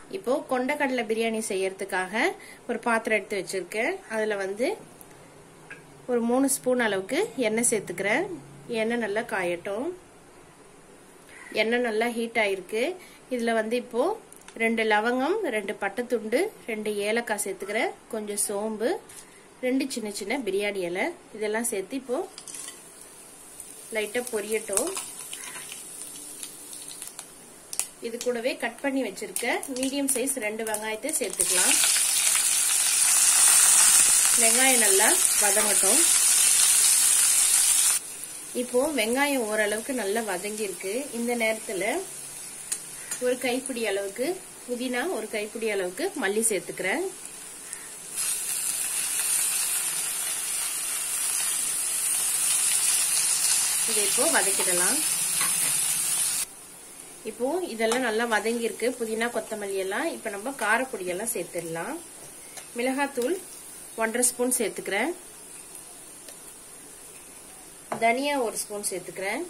இப்போ கொண்டக்கடலை பிரியாணி செய்யறதுக்காக ஒரு பாத்திரம் எடுத்து வச்சிருக்கேன் அதுல வந்து ஒரு மூணு ஸ்பூன் அளவுக்கு எண்ணெய் சேர்த்துக்கிறேன் எண்ணெய் நல்லா காயட்டும் எண்ணெய் நல்லா ஹீட் ஆயிருக்கு இதுல வந்து இப்போ ரெண்டு லவங்கம் ரெண்டு பட்டைத்துண்டு ரெண்டு ஏலக்காய் சேர்த்துக்கிறேன் கொஞ்சம் சோம்பு ரெண்டு சின்ன சின்ன பிரியாணி இலை இதெல்லாம் சேர்த்து இப்போ லைட்டா பொரியட்டும் இது கூடவே கட் பண்ணி வச்சிருக்க மீடியம் சைஸ் ரெண்டு வெங்காயத்தை சேர்த்துக்கலாம் வெங்காயம் நல்லா வதங்கட்டும் இப்போ வெங்காயம் ஓரளவுக்கு நல்லா வதங்கி இருக்கு இந்த நேரத்துல ஒரு கைப்பிடி அளவுக்கு புதினா ஒரு கைப்பிடி அளவுக்கு மல்லி சேர்த்துக்கிறேன் இதை இப்போ வதக்கிடலாம் இப்போ இதெல்லாம் நல்லா வதங்கி இருக்கு புதினா கொத்தமல்லி எல்லாம் இப்ப நம்ம காரப்பொடி எல்லாம் சேர்த்துடலாம் மிளகாத்தூள் ஒன்றரை ஸ்பூன் சேர்த்துக்கிறேன் தனியா ஒரு ஸ்பூன் சேர்த்துக்கிறேன்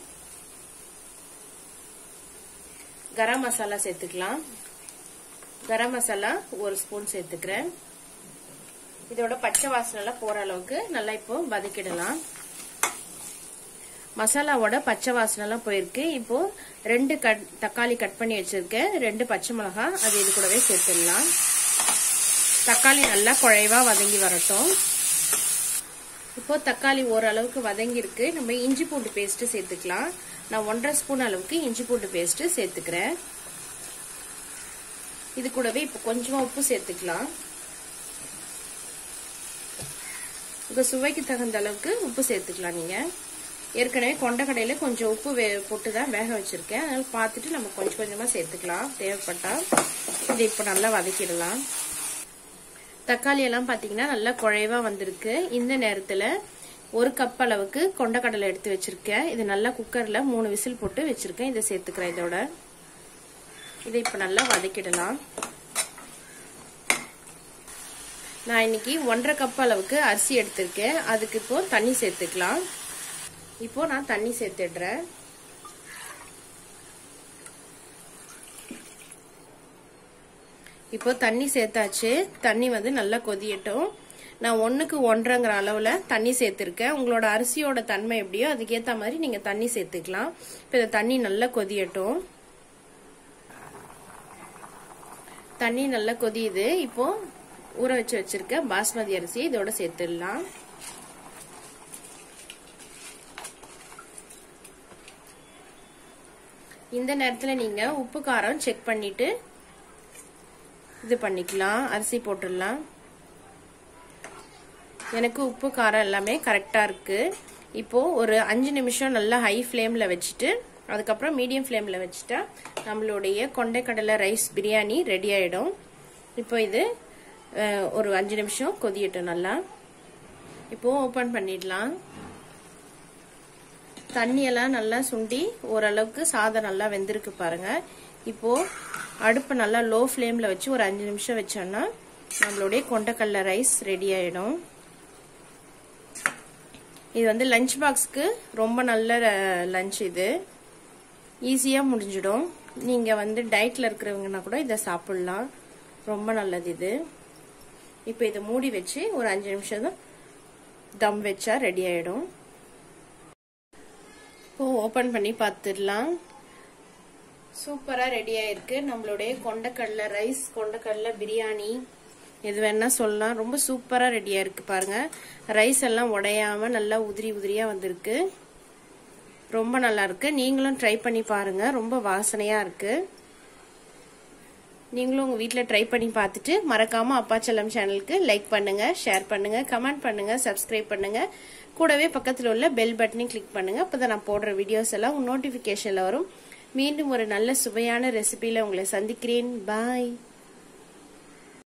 கரம் மசாலா சேர்த்துக்கலாம் கரம் மசாலா ஒரு ஸ்பூன் சேர்த்துக்கிறேன் இதோட பச்சை வாசனை எல்லாம் போற அளவுக்கு நல்லா இப்போ வதக்கிடலாம் மசாலாவோட பச்சை வாசனை எல்லாம் போயிருக்கு இப்போ ரெண்டு கட் தக்காளி கட் பண்ணி வச்சிருக்கேன் ரெண்டு பச்சை மிளகா அது இது கூடவே சேர்த்துடலாம் தக்காளி நல்லா குழைவா வதங்கி வரட்டும் இப்போ தக்காளி ஓரளவுக்கு வதங்கி இருக்கு நம்ம இஞ்சி பூண்டு பேஸ்ட் சேர்த்துக்கலாம் நான் ஒன்றரை ஸ்பூன் அளவுக்கு இஞ்சி பூண்டு பேஸ்ட் சேர்த்துக்கிறேன் இது கூடவே இப்போ கொஞ்சமா உப்பு சேர்த்துக்கலாம் உங்க சுவைக்கு தகுந்த அளவுக்கு உப்பு சேர்த்துக்கலாம் நீங்க ஏற்கனவே கொண்டக்கடையில கொஞ்சம் உப்பு போட்டு தான் வேக வச்சிருக்கேன் அதனால பார்த்துட்டு நம்ம கொஞ்சம் கொஞ்சமா சேர்த்துக்கலாம் தேவைப்பட்டா இதை இப்போ நல்லா வதக்கிடலாம் தக்காளி எல்லாம் பாத்தீங்கன்னா நல்லா குழைவா வந்திருக்கு இந்த நேரத்துல ஒரு கப் அளவுக்கு கொண்டக்கடலை எடுத்து வச்சிருக்கேன் இது நல்லா குக்கர்ல மூணு விசில் போட்டு வச்சிருக்கேன் இதை சேர்த்துக்கிறேன் இதோட இதை இப்ப நல்லா வதக்கிடலாம் நான் இன்னைக்கு ஒன்றரை கப் அளவுக்கு அரிசி எடுத்திருக்கேன் அதுக்கு இப்போ தண்ணி சேர்த்துக்கலாம் இப்போ நான் தண்ணி சேர்த்துடுறேன் இப்போ தண்ணி சேர்த்தாச்சு தண்ணி வந்து நல்லா கொதியட்டும் நான் ஒன்றுக்கு ஒன்றரைங்கிற அளவில் தண்ணி சேர்த்துருக்கேன் உங்களோட அரிசியோட தன்மை எப்படியோ அதுக்கேற்ற மாதிரி நீங்கள் தண்ணி சேர்த்துக்கலாம் இப்போ இந்த தண்ணி நல்லா கொதியட்டும் தண்ணி நல்லா கொதியுது இப்போ ஊற வச்சு வச்சிருக்க பாஸ்மதி அரிசி இதோட சேர்த்துடலாம் இந்த நேரத்தில் நீங்கள் உப்பு காரம் செக் பண்ணிட்டு இது பண்ணிக்கலாம் அரிசி போட்டுடலாம் எனக்கு உப்பு காரம் எல்லாமே கரெக்டாக இருக்கு இப்போ ஒரு அஞ்சு நிமிஷம் நல்லா ஹை ஃப்ளேமில் வச்சுட்டு அதுக்கப்புறம் மீடியம் ஃப்ளேமில் வச்சுட்டா நம்மளுடைய கொண்டைக்கடலை ரைஸ் பிரியாணி ரெடி ஆகிடும் இப்போ இது ஒரு அஞ்சு நிமிஷம் கொதியட்டும் நல்லா இப்போ ஓப்பன் பண்ணிடலாம் தண்ணியெல்லாம் நல்லா சுண்டி ஓரளவுக்கு சாதம் நல்லா வெந்திருக்கு பாருங்க இப்போ அடுப்பு நல்லா லோ ஃப்ளேமில் வச்சு ஒரு அஞ்சு நிமிஷம் வச்சோம்னா நம்மளுடைய கொண்டக்கடலை ரைஸ் ரெடி ஆயிடும் இது வந்து லஞ்ச் பாக்ஸ்க்கு ரொம்ப நல்ல லஞ்ச் இது ஈஸியாக முடிஞ்சிடும் நீங்கள் வந்து டயட்டில் இருக்கிறவங்கன்னா கூட இதை சாப்பிட்லாம் ரொம்ப நல்லது இது இப்போ இதை மூடி வச்சு ஒரு அஞ்சு நிமிஷம் தான் தம் வச்சா ரெடி ஆகிடும் இப்போ ஓப்பன் பண்ணி பார்த்துடலாம் சூப்பராக ரெடி ஆயிருக்கு நம்மளுடைய கொண்டக்கடலை ரைஸ் கொண்டக்கடலை பிரியாணி எது வேணா சொல்லலாம் ரொம்ப சூப்பராக ரெடியாக இருக்கு பாருங்க ரைஸ் எல்லாம் உடையாம நல்லா உதிரி உதிரியாக வந்திருக்கு ரொம்ப நல்லா இருக்கு நீங்களும் ட்ரை பண்ணி பாருங்க ரொம்ப வாசனையாக இருக்கு நீங்களும் உங்கள் வீட்டில் ட்ரை பண்ணி பார்த்துட்டு மறக்காம அப்பாச்சலம் சேனலுக்கு லைக் பண்ணுங்க ஷேர் பண்ணுங்க கமெண்ட் பண்ணுங்க சப்ஸ்கிரைப் பண்ணுங்க கூடவே பக்கத்தில் உள்ள பெல் பட்டனையும் கிளிக் பண்ணுங்க அப்பதான் நான் போடுற வீடியோஸ் எல்லாம் நோட்டிஃபிகேஷனில் வரும் மீண்டும் ஒரு நல்ல சுவையான ரெசிபியில் உங்களை சந்திக்கிறேன் பாய்